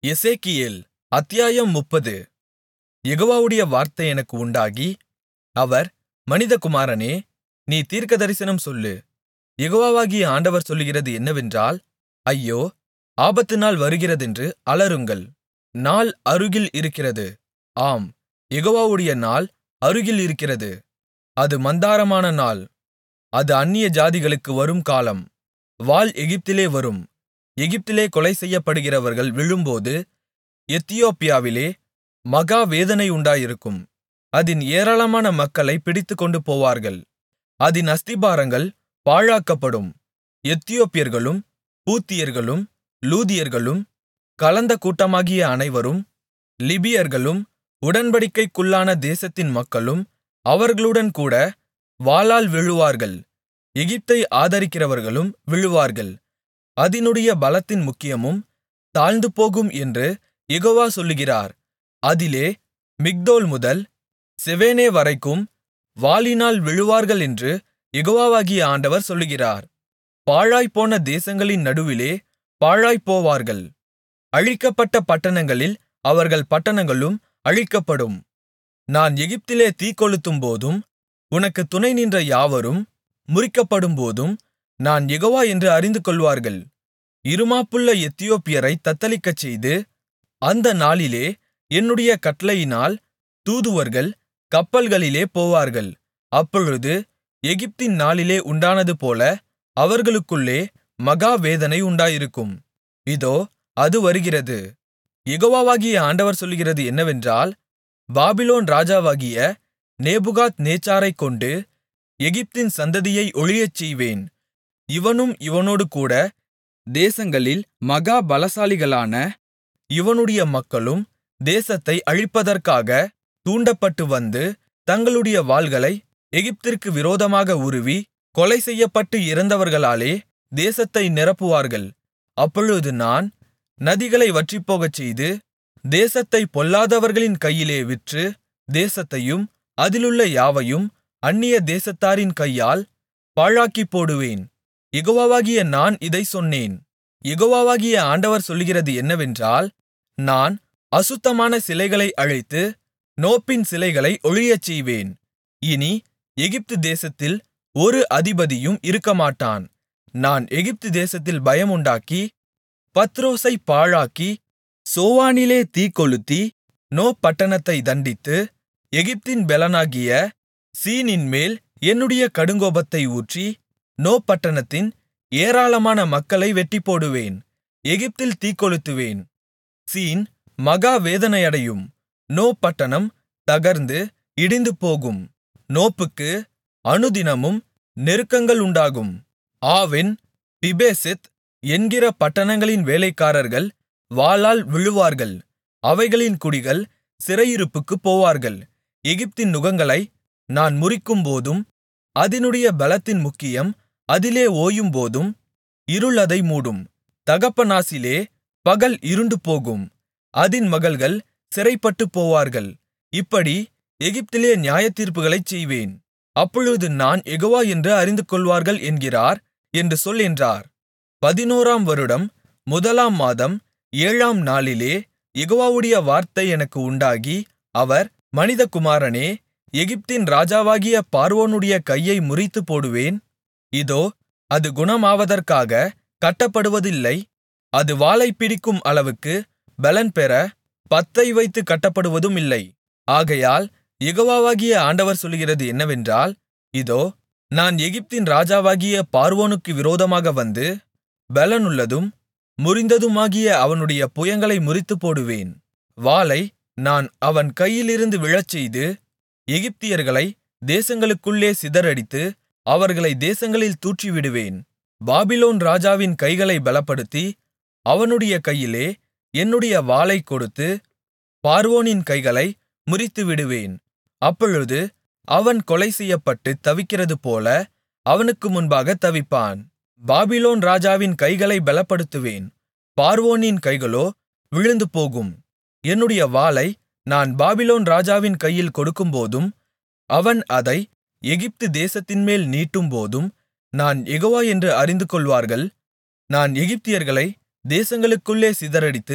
எசேக்கியேல் அத்தியாயம் முப்பது யெகோவாவுடைய வார்த்தை எனக்கு உண்டாகி அவர் மனிதகுமாரனே நீ தீர்க்கதரிசனம் சொல்லு யெகோவாகிய ஆண்டவர் சொல்லுகிறது என்னவென்றால் ஐயோ ஆபத்துநாள் வருகிறதென்று அலறுங்கள் நாள் அருகில் இருக்கிறது ஆம் யெகோவாவுடைய நாள் அருகில் இருக்கிறது அது மந்தாரமான நாள் அது அந்நிய ஜாதிகளுக்கு வரும் காலம் வாள் எகிப்திலே வரும் எகிப்திலே கொலை செய்யப்படுகிறவர்கள் விழும்போது எத்தியோப்பியாவிலே மகா வேதனை உண்டாயிருக்கும் அதின் ஏராளமான மக்களைப் பிடித்துக்கொண்டு போவார்கள் அதின் அஸ்திபாரங்கள் பாழாக்கப்படும் எத்தியோப்பியர்களும் பூத்தியர்களும் லூதியர்களும் கலந்த கூட்டமாகிய அனைவரும் லிபியர்களும் உடன்படிக்கைக்குள்ளான தேசத்தின் மக்களும் அவர்களுடன் கூட வாளால் விழுவார்கள் எகிப்தை ஆதரிக்கிறவர்களும் விழுவார்கள் அதினுடைய பலத்தின் முக்கியமும் தாழ்ந்துபோகும் என்று யெகோவா சொல்லுகிறார் அதிலே மிக்தோல் முதல் செவேனேவரைக்கும் வாளினால் விழுவார்களென்று யெகோவாகிய ஆண்டவர் சொல்லுகிறார் பாழாய்ப்போன தேசங்களின் நடுவிலே பாழாய்ப்போவார்கள் அழிக்கப்பட்ட பட்டணங்களில் அவர்கள் பட்டணங்களும் அழிக்கப்படும் நான் எகிப்திலே தீக்கொளுத்தும்போதும் உனக்குத் துணை நின்ற யாவரும் முறிக்கப்படும்போதும் நான் யெகோவா என்று அறிந்துகொள்வார்கள் இருமாப்புள்ள எத்தியோப்பியரைத் தத்தளிக்கச்செய்து அந்த நாளிலே என்னுடைய கட்டளையினால் தூதுவர்கள் கப்பல்களிலே போவார்கள் அப்பொழுது எகிப்தின் நாளிலே உண்டானதுபோல அவர்களுக்குள்ளே மகா வேதனை உண்டாயிருக்கும் இதோ அது வருகிறது யெகோவாகிய ஆண்டவர் சொல்லுகிறது என்னவென்றால் பாபிலோன் ராஜாவாகிய நேபுகாத் நேச்சாரைக் கொண்டு எகிப்தின் சந்ததியை ஒழியச்செய்வேன் இவனும் இவனோடு கூட தேசங்களில் மகா பலசாலிகளான இவனுடைய மக்களும் தேசத்தை அழிப்பதற்காக தூண்டப்பட்டு வந்து தங்களுடைய வாள்களை எகிப்திற்கு விரோதமாக உருவி கொலை செய்யப்பட்டு இறந்தவர்களாலே தேசத்தை நிரப்புவார்கள் அப்பொழுது நான் நதிகளை வற்றிப்போகச்செய்து தேசத்தை பொல்லாதவர்களின் கையிலே விற்று தேசத்தையும் அதிலுள்ள யாவையும் அந்நிய தேசத்தாரின் கையால் பாழாக்கிப் போடுவேன் யெகோவாகிய நான் இதைச் சொன்னேன் யெகோவாகிய ஆண்டவர் சொல்லுகிறது என்னவென்றால் நான் அசுத்தமான சிலைகளை அழித்து நோப்பின் சிலைகளை ஒழியச்செய்வேன் இனி எகிப்து தேசத்தில் ஒரு அதிபதியும் இருக்கமாட்டான் நான் எகிப்து தேசத்தில் பயமுண்டாக்கி பத்ரோசை பாழாக்கி சோவானிலே தீக்கொளுத்தி நோ பட்டணத்தை தண்டித்து எகிப்தின் பெலனாகிய சீனின்மேல் என்னுடைய கடுங்கோபத்தை ஊற்றி நோ பட்டணத்தின் ஏராளமான மக்களை வெட்டிப்போடுவேன் எகிப்தில் தீக்கொளுத்துவேன் சீன் மகா வேதனையடையும் நோ பட்டணம் தகர்ந்து இடிந்துபோகும் நோப்புக்கு அனுதினமும் நெருக்கங்கள் உண்டாகும் ஆவென் பிபேசெத் என்கிற பட்டணங்களின் வேலைக்காரர்கள் வாளால் விழுவார்கள் அவைகளின் குடிகள் சிறையிருப்புக்குப் போவார்கள் எகிப்தின் நுகங்களை நான் முறிக்கும்போதும் அதினுடைய பலத்தின் முக்கியம் அதிலே ஓயும்போதும் இருள் அதை மூடும் தகப்பனாசிலே பகல் இருண்டுபோகும் அதின் மகள்கள் சிறைப்பட்டுப் போவார்கள் இப்படி எகிப்திலே நியாயத்தீர்ப்புகளைச் செய்வேன் அப்பொழுது நான் யெகோவா என்று அறிந்துகொள்வார்கள் என்கிறார் என்று சொல் என்றார் பதினோராம் வருடம் முதலாம் மாதம் ஏழாம் நாளிலே யெகோவாவுடைய வார்த்தை எனக்கு உண்டாகி அவர் மனிதகுமாரனே எகிப்தின் ராஜாவாகிய பார்வோனுடைய கையை முறித்துப் போடுவேன் இதோ அது குணமாவதற்காக கட்டப்படுவதில்லை அது வாளைப் பிடிக்கும் அளவுக்கு பெலன் பெற பத்தை வைத்து கட்டப்படுவதும் இல்லை ஆகையால் யெகோவாகிய ஆண்டவர் சொல்லுகிறது என்னவென்றால் இதோ நான் எகிப்தின் ராஜாவாகிய பார்வோனுக்கு விரோதமாக வந்து பெலனுள்ளதும் முறிந்ததுமாகிய அவனுடைய புயங்களை முறித்துப்போடுவேன் வாளை நான் அவன் கையிலிருந்து விழச்செய்து எகிப்தியர்களை தேசங்களுக்குள்ளே சிதறடித்து அவர்களை தேசங்களில் தூற்றிவிடுவேன் பாபிலோன் ராஜாவின் கைகளை பலப்படுத்தி அவனுடைய கையிலே என்னுடைய வாளைக் கொடுத்து பார்வோனின் கைகளை முறித்துவிடுவேன் அப்பொழுது அவன் கொலை செய்யப்பட்டுத் தவிக்கிறதுபோல அவனுக்கு முன்பாக தவிப்பான் பாபிலோன் ராஜாவின் கைகளை பலப்படுத்துவேன் பார்வோனின் கைகளோ விழுந்துபோகும் என்னுடைய வாளை நான் பாபிலோன் ராஜாவின் கையில் கொடுக்கும்போதும் அவன் அதை எகிப்து தேசத்தின்மேல் நீட்டும்போதும் நான் யெகோவா என்று அறிந்துகொள்வார்கள் நான் எகிப்தியர்களை தேசங்களுக்குள்ளே சிதறடித்து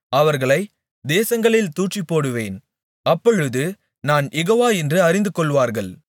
அவர்களை தேசங்களில் தூற்றிப்போடுவேன் அப்பொழுது நான் யெகோவா என்று அறிந்துகொள்வார்கள்